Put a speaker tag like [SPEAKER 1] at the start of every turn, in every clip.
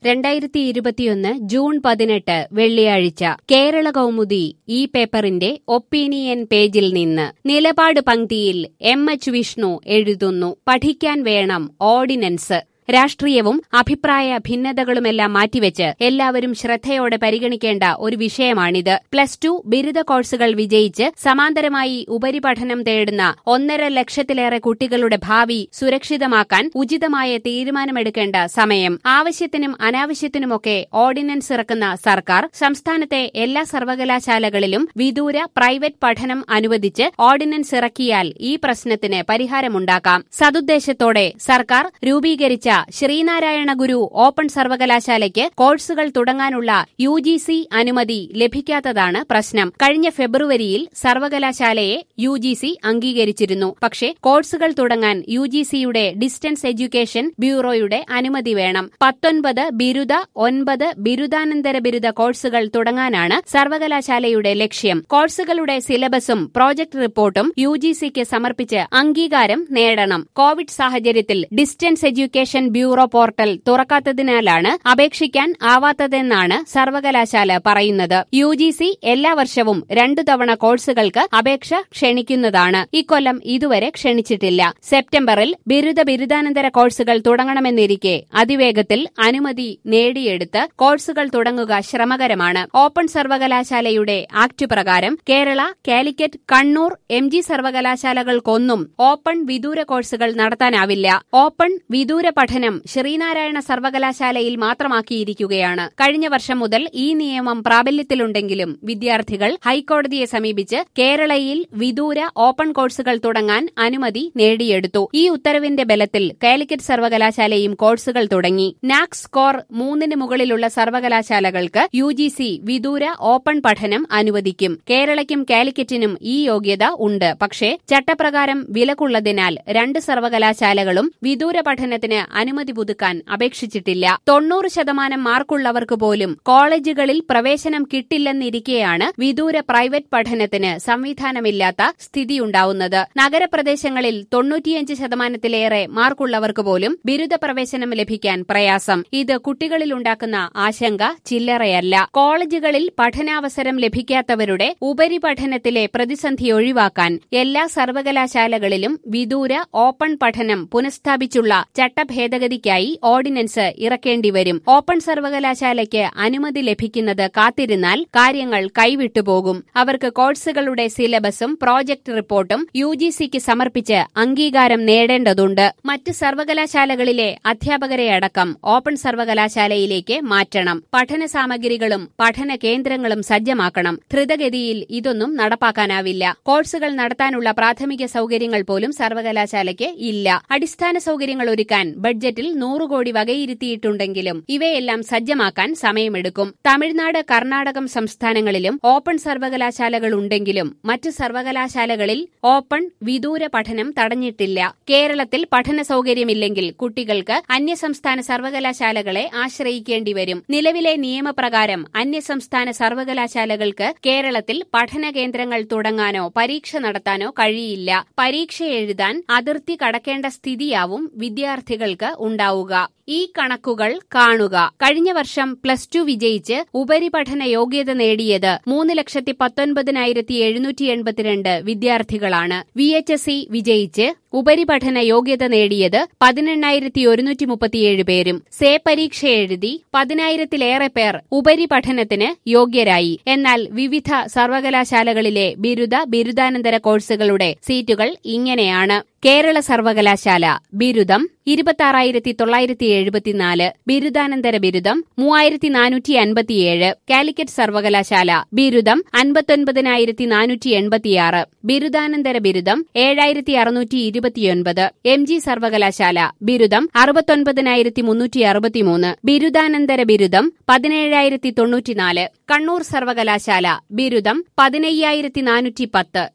[SPEAKER 1] രണ്ടായിരത്തി ഇരുപത്തിയൊന്ന് ജൂൺ പതിനെട്ട് വെള്ളിയാഴ്ച കേരള കൗമുദി ഈ പേപ്പറിന്റെ ഒപ്പീനിയൻ പേജിൽ നിന്ന് നിലപാട് പങ്ക്തിയിൽ എം എച്ച് വിഷ്ണു എഴുതുന്നു പഠിക്കാൻ വേണം ഓർഡിനൻസ് രാഷ്ട്രീയവും അഭിപ്രായ ഭിന്നതകളുമെല്ലാം മാറ്റിവെച്ച് എല്ലാവരും ശ്രദ്ധയോടെ പരിഗണിക്കേണ്ട ഒരു വിഷയമാണിത് പ്ലസ് ടു ബിരുദ കോഴ്സുകൾ വിജയിച്ച് സമാന്തരമായി ഉപരിപഠനം തേടുന്ന ഒന്നര ലക്ഷത്തിലേറെ കുട്ടികളുടെ ഭാവി സുരക്ഷിതമാക്കാൻ ഉചിതമായ തീരുമാനമെടുക്കേണ്ട സമയം ആവശ്യത്തിനും അനാവശ്യത്തിനുമൊക്കെ ഓർഡിനൻസ് ഇറക്കുന്ന സർക്കാർ സംസ്ഥാനത്തെ എല്ലാ സർവകലാശാലകളിലും വിദൂര പ്രൈവറ്റ് പഠനം അനുവദിച്ച് ഓർഡിനൻസ് ഇറക്കിയാൽ ഈ പ്രശ്നത്തിന് പരിഹാരമുണ്ടാക്കാം സതുദ്ദേശത്തോടെ സർക്കാർ രൂപീകരിച്ച ശ്രീനാരായണ ഗുരു ഓപ്പൺ സർവകലാശാലയ്ക്ക് കോഴ്സുകൾ തുടങ്ങാനുള്ള യു ജി സി അനുമതി ലഭിക്കാത്തതാണ് പ്രശ്നം കഴിഞ്ഞ ഫെബ്രുവരിയിൽ സർവകലാശാലയെ യു ജി സി അംഗീകരിച്ചിരുന്നു പക്ഷേ കോഴ്സുകൾ തുടങ്ങാൻ യു ജി സിയുടെ ഡിസ്റ്റൻസ് എഡ്യൂക്കേഷൻ ബ്യൂറോയുടെ അനുമതി വേണം പത്തൊൻപത് ബിരുദ ഒൻപത് ബിരുദാനന്തര ബിരുദ കോഴ്സുകൾ തുടങ്ങാനാണ് സർവകലാശാലയുടെ ലക്ഷ്യം കോഴ്സുകളുടെ സിലബസും പ്രോജക്ട് റിപ്പോർട്ടും യു ജി സിക്ക് സമർപ്പിച്ച് അംഗീകാരം നേടണം കോവിഡ് സാഹചര്യത്തിൽ ഡിസ്റ്റൻസ് എഡ്യൂക്കേഷൻ ബ്യൂറോ പോർട്ടൽ തുറക്കാത്തതിനാലാണ് അപേക്ഷിക്കാൻ ആവാത്തതെന്നാണ് സർവകലാശാല പറയുന്നത് യു ജി സി എല്ലാ വർഷവും രണ്ടു തവണ കോഴ്സുകൾക്ക് അപേക്ഷ ക്ഷണിക്കുന്നതാണ് ഇക്കൊല്ലം ഇതുവരെ ക്ഷണിച്ചിട്ടില്ല സെപ്റ്റംബറിൽ ബിരുദ ബിരുദാനന്തര കോഴ്സുകൾ തുടങ്ങണമെന്നിരിക്കെ അതിവേഗത്തിൽ അനുമതി നേടിയെടുത്ത് കോഴ്സുകൾ തുടങ്ങുക ശ്രമകരമാണ് ഓപ്പൺ സർവകലാശാലയുടെ ആക്ട് പ്രകാരം കേരള കാലിക്കറ്റ് കണ്ണൂർ എം ജി സർവകലാശാലകൾക്കൊന്നും ഓപ്പൺ വിദൂര കോഴ്സുകൾ നടത്താനാവില്ല ഓപ്പൺ വിദൂര പഠനം ശ്രീനാരായണ സർവകലാശാലയിൽ മാത്രമാക്കിയിരിക്കുകയാണ് കഴിഞ്ഞ വർഷം മുതൽ ഈ നിയമം പ്രാബല്യത്തിലുണ്ടെങ്കിലും വിദ്യാർത്ഥികൾ ഹൈക്കോടതിയെ സമീപിച്ച് കേരളയിൽ വിദൂര ഓപ്പൺ കോഴ്സുകൾ തുടങ്ങാൻ അനുമതി നേടിയെടുത്തു ഈ ഉത്തരവിന്റെ ബലത്തിൽ കാലിക്കറ്റ് സർവകലാശാലയും കോഴ്സുകൾ തുടങ്ങി നാക് സ്കോർ മൂന്നിന് മുകളിലുള്ള സർവകലാശാലകൾക്ക് യു ജി സി വിദൂര ഓപ്പൺ പഠനം അനുവദിക്കും കേരളയ്ക്കും കാലിക്കറ്റിനും ഈ യോഗ്യത ഉണ്ട് പക്ഷേ ചട്ടപ്രകാരം വിലക്കുള്ളതിനാൽ രണ്ട് സർവകലാശാലകളും വിദൂര പഠനത്തിന് അനുമതി പുതുക്കാൻ അപേക്ഷിച്ചിട്ടില്ല തൊണ്ണൂറ് ശതമാനം മാർക്കുള്ളവർക്ക് പോലും കോളേജുകളിൽ പ്രവേശനം കിട്ടില്ലെന്നിരിക്കെയാണ് വിദൂര പ്രൈവറ്റ് പഠനത്തിന് സംവിധാനമില്ലാത്ത സ്ഥിതിയുണ്ടാവുന്നത് നഗരപ്രദേശങ്ങളിൽ തൊണ്ണൂറ്റിയഞ്ച് ശതമാനത്തിലേറെ മാർക്കുള്ളവർക്ക് പോലും ബിരുദ പ്രവേശനം ലഭിക്കാൻ പ്രയാസം ഇത് കുട്ടികളിലുണ്ടാക്കുന്ന ആശങ്ക ചില്ലറയല്ല കോളേജുകളിൽ പഠനാവസരം ലഭിക്കാത്തവരുടെ ഉപരിപഠനത്തിലെ പ്രതിസന്ധി ഒഴിവാക്കാൻ എല്ലാ സർവകലാശാലകളിലും വിദൂര ഓപ്പൺ പഠനം പുനഃസ്ഥാപിച്ചുള്ള ചട്ടഭേദഗതിക്കായി ഓർഡിനൻസ് ഇറക്കേണ്ടിവരും ഓപ്പൺ സർവകലാശാലയ്ക്ക് അനുമതി ലഭിക്കുന്നത് കാത്തിരുന്നാൽ കാര്യങ്ങൾ കൈവിട്ടുപോകും അവർക്ക് കോഴ്സുകളുടെ സിലബസും പ്രോജക്ട് റിപ്പോർട്ടും യു ജി സിക്ക് സമർപ്പിച്ച് അംഗീകാരം നേടേണ്ടതുണ്ട് മറ്റ് സർവകലാശാലകളിലെ അധ്യാപകരെ അടക്കം ഓപ്പൺ സർവകലാശാലയിലേക്ക് മാറ്റണം പഠന സാമഗ്രികളും പഠന കേന്ദ്രങ്ങളും സജ്ജമാക്കണം ധൃതഗതിയിൽ ഇതൊന്നും നടപ്പാക്കാനാവില്ല കോഴ്സുകൾ നടത്താനുള്ള പ്രാഥമിക സൌകര്യങ്ങൾ പോലും സർവകലാശാലയ്ക്ക് ഇല്ല അടിസ്ഥാന സൌകര്യങ്ങൾ ഒരുക്കാൻ ബഡ്ജറ്റിൽ നൂറ് കോടി വകയിരുത്തിയിട്ടുണ്ടെങ്കിലും ഇവയെല്ലാം സജ്ജമാക്കാൻ സമയമെടുക്കും തമിഴ്നാട് കർണാടകം സംസ്ഥാനങ്ങളിലും ഓപ്പൺ സർവകലാശാലകൾ ഉണ്ടെങ്കിലും മറ്റ് സർവകലാശാലകളിൽ ഓപ്പൺ വിദൂര പഠനം തടഞ്ഞിട്ടില്ല കേരളത്തിൽ പഠന സൌകര്യമില്ലെങ്കിൽ കുട്ടികൾക്ക് അന്യസംസ്ഥാന സർവകലാശാലകളെ ആശ്രയിക്കേണ്ടി വരും നിലവിലെ നിയമപ്രകാരം അന്യസംസ്ഥാന സർവകലാശാലകൾക്ക് കേരളത്തിൽ പഠന കേന്ദ്രങ്ങൾ തുടങ്ങാനോ പരീക്ഷ നടത്താനോ കഴിയില്ല പരീക്ഷ എഴുതാൻ അതിർത്തി കടക്കേണ്ട സ്ഥിതിയാവും വിദ്യാർത്ഥികൾക്ക് ഉണ്ടാവുക ഈ കണക്കുകൾ കാണുക കഴിഞ്ഞ വർഷം പ്ലസ് ടു വിജയിച്ച് ഉപരിപഠന യോഗ്യത നേടിയത് മൂന്ന് ലക്ഷത്തി പത്തൊൻപതിനായിരത്തി എഴുന്നൂറ്റി എൺപത്തിരണ്ട് വിദ്യാർത്ഥികളാണ് വി എച്ച് എസ് സി വിജയിച്ച് ഉപരിപഠന യോഗ്യത നേടിയത് പതിനെണ്ണായിരത്തി ഒരുന്നൂറ്റി മുപ്പത്തിയേഴ് പേരും സേ പരീക്ഷ എഴുതി പതിനായിരത്തിലേറെ പേർ ഉപരിപഠനത്തിന് യോഗ്യരായി എന്നാൽ വിവിധ സർവകലാശാലകളിലെ ബിരുദ ബിരുദാനന്തര കോഴ്സുകളുടെ സീറ്റുകൾ ഇങ്ങനെയാണ് കേരള സർവകലാശാല ബിരുദം ഇരുപത്തി തൊള്ളായിരത്തി എഴുപത്തിനാല് ബിരുദാനന്തര ബിരുദം മൂവായിരത്തി നാനൂറ്റി അൻപത്തിയേഴ് കാലിക്കറ്റ് സർവകലാശാല ബിരുദം അൻപത്തൊൻപതിനായിരത്തി നാനൂറ്റി എൺപത്തിയാറ് ബിരുദാനന്തര ബിരുദം ഏഴായിരത്തി അറുന്നൂറ്റി ഇരുപത്തിയൊൻപത് എം ജി സർവകലാശാല ബിരുദം അറുപത്തൊൻപതിനായിരത്തി മുന്നൂറ്റി അറുപത്തിമൂന്ന് ബിരുദാനന്തര ബിരുദം പതിനേഴായിരത്തി തൊണ്ണൂറ്റിനാല് കണ്ണൂർ സർവകലാശാല ബിരുദം പതിനയ്യായിരത്തി നാനൂറ്റി പത്ത്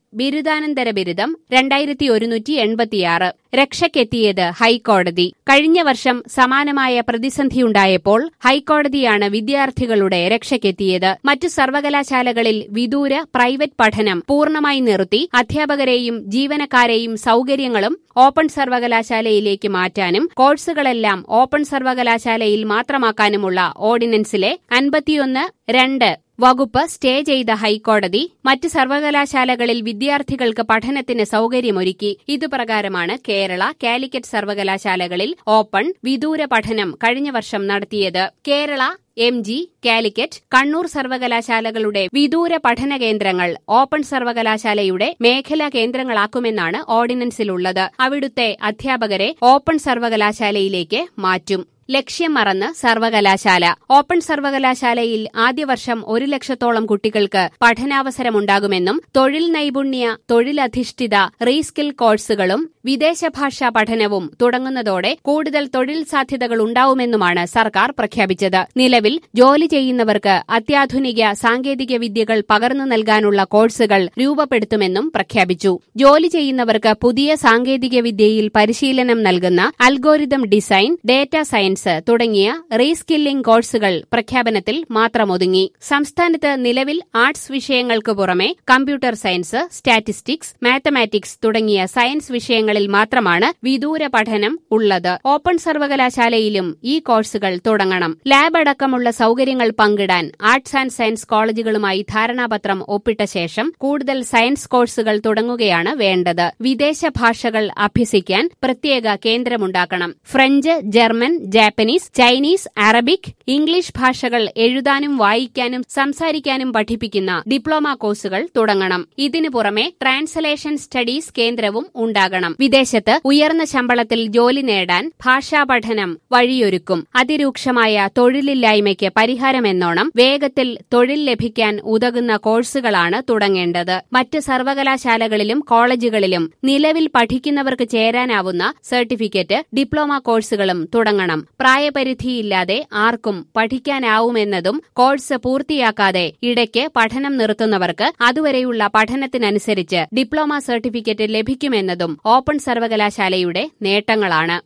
[SPEAKER 1] ബിരുദാനന്തര ബിരുദം രണ്ടായിരത്തി ഒരുന്നൂറ്റി എൺപത്തിയാറ് രക്ഷയ്ക്കെത്തിയത് ഹൈക്കോടതി കഴിഞ്ഞ വർഷം സമാനമായ പ്രതിസന്ധിയുണ്ടായപ്പോൾ ഹൈക്കോടതിയാണ് വിദ്യാർത്ഥികളുടെ രക്ഷയ്ക്കെത്തിയത് മറ്റു സർവകലാശാലകളിൽ വിദൂര പ്രൈവറ്റ് പഠനം പൂർണ്ണമായി നിർത്തി അധ്യാപകരെയും ജീവനക്കാരെയും സൌകര്യങ്ങളും ഓപ്പൺ സർവകലാശാലയിലേക്ക് മാറ്റാനും കോഴ്സുകളെല്ലാം ഓപ്പൺ സർവകലാശാലയിൽ മാത്രമാക്കാനുമുള്ള ഓർഡിനൻസിലെ അൻപത്തിയൊന്ന് രണ്ട് വകുപ്പ് സ്റ്റേ ചെയ്ത ഹൈക്കോടതി മറ്റ് സർവകലാശാലകളിൽ വിദ്യാർത്ഥികൾക്ക് പഠനത്തിന് സൌകര്യമൊരുക്കി ഇതുപ്രകാരമാണ് കേരള കാലിക്കറ്റ് സർവകലാശാലകളിൽ ഓപ്പൺ വിദൂര പഠനം കഴിഞ്ഞ വർഷം നടത്തിയത് കേരള എം ജി കാലിക്കറ്റ് കണ്ണൂർ സർവകലാശാലകളുടെ വിദൂര പഠന കേന്ദ്രങ്ങൾ ഓപ്പൺ സർവകലാശാലയുടെ മേഖലാ കേന്ദ്രങ്ങളാക്കുമെന്നാണ് ഓർഡിനൻസിലുള്ളത് അവിടുത്തെ അധ്യാപകരെ ഓപ്പൺ സർവകലാശാലയിലേക്ക് മാറ്റും ലക്ഷ്യം മറന്ന് സർവകലാശാല ഓപ്പൺ സർവകലാശാലയിൽ ആദ്യവർഷം ഒരു ലക്ഷത്തോളം കുട്ടികൾക്ക് പഠനാവസരമുണ്ടാകുമെന്നും തൊഴിൽ നൈപുണ്യ തൊഴിലധിഷ്ഠിത റീസ്കിൽ കോഴ്സുകളും വിദേശഭാഷാ പഠനവും തുടങ്ങുന്നതോടെ കൂടുതൽ തൊഴിൽ സാധ്യതകൾ ഉണ്ടാവുമെന്നുമാണ് സർക്കാർ പ്രഖ്യാപിച്ചത് നിലവിൽ ജോലി ചെയ്യുന്നവർക്ക് അത്യാധുനിക സാങ്കേതിക വിദ്യകൾ പകർന്നു നൽകാനുള്ള കോഴ്സുകൾ രൂപപ്പെടുത്തുമെന്നും പ്രഖ്യാപിച്ചു ജോലി ചെയ്യുന്നവർക്ക് പുതിയ സാങ്കേതിക വിദ്യയിൽ പരിശീലനം നൽകുന്ന അൽഗോരിതം ഡിസൈൻ ഡേറ്റ സയൻസ് തുടങ്ങിയ റീസ്കില്ലിംഗ് കോഴ്സുകൾ പ്രഖ്യാപനത്തിൽ മാത്രമൊതുങ്ങി സംസ്ഥാനത്ത് നിലവിൽ ആർട്സ് വിഷയങ്ങൾക്ക് പുറമെ കമ്പ്യൂട്ടർ സയൻസ് സ്റ്റാറ്റിസ്റ്റിക്സ് മാത്തമാറ്റിക്സ് തുടങ്ങിയ സയൻസ് വിഷയങ്ങളിൽ മാത്രമാണ് വിദൂര പഠനം ഉള്ളത് ഓപ്പൺ സർവകലാശാലയിലും ഈ കോഴ്സുകൾ തുടങ്ങണം ലാബ് അടക്കമുള്ള സൌകര്യങ്ങൾ പങ്കിടാൻ ആർട്സ് ആൻഡ് സയൻസ് കോളേജുകളുമായി ധാരണാപത്രം ഒപ്പിട്ട ശേഷം കൂടുതൽ സയൻസ് കോഴ്സുകൾ തുടങ്ങുകയാണ് വേണ്ടത് വിദേശ ഭാഷകൾ അഭ്യസിക്കാൻ പ്രത്യേക കേന്ദ്രമുണ്ടാക്കണം French German Japanese Chinese Arabic English ഭാഷകൾ എഴുതാനും വായിക്കാനും സംസാരിക്കാനും പഠിപ്പിക്കുന്ന ഡിപ്ലോമ കോഴ്സുകൾ തുടങ്ങണം ഇതിനു പുറമെ ട്രാൻസ്ലേഷൻ സ്റ്റഡീസ് കേന്ദ്രവും ഉണ്ടാകണം വിദേശത്ത് ഉയർന്ന ശമ്പളത്തിൽ ജോലി നേടാൻ ഭാഷാ പഠനം വഴിയൊരുക്കും അതിരൂക്ഷമായ തൊഴിലില്ലായ്മയ്ക്ക് പരിഹാരമെന്നോണം വേഗത്തിൽ തൊഴിൽ ലഭിക്കാൻ ഉതകുന്ന കോഴ്സുകളാണ് തുടങ്ങേണ്ടത് മറ്റ് സർവകലാശാലകളിലും കോളേജുകളിലും നിലവിൽ പഠിക്കുന്നവർക്ക് ചേരാനാവുന്ന സർട്ടിഫിക്കറ്റ് ഡിപ്ലോമ കോഴ്സുകളും തുടങ്ങണം പ്രായപരിധിയില്ലാതെ ആർക്കും പഠിക്കാനാവുമെന്നതും കോഴ്സ് പൂർത്തിയാക്കാതെ ഇടയ്ക്ക് പഠനം നിർത്തുന്നവർക്ക് അതുവരെയുള്ള പഠനത്തിനനുസരിച്ച് ഡിപ്ലോമ സർട്ടിഫിക്കറ്റ് ലഭിക്കുമെന്നതും ഓപ്പൺ സർവകലാശാലയുടെ നേട്ടങ്ങളാണ്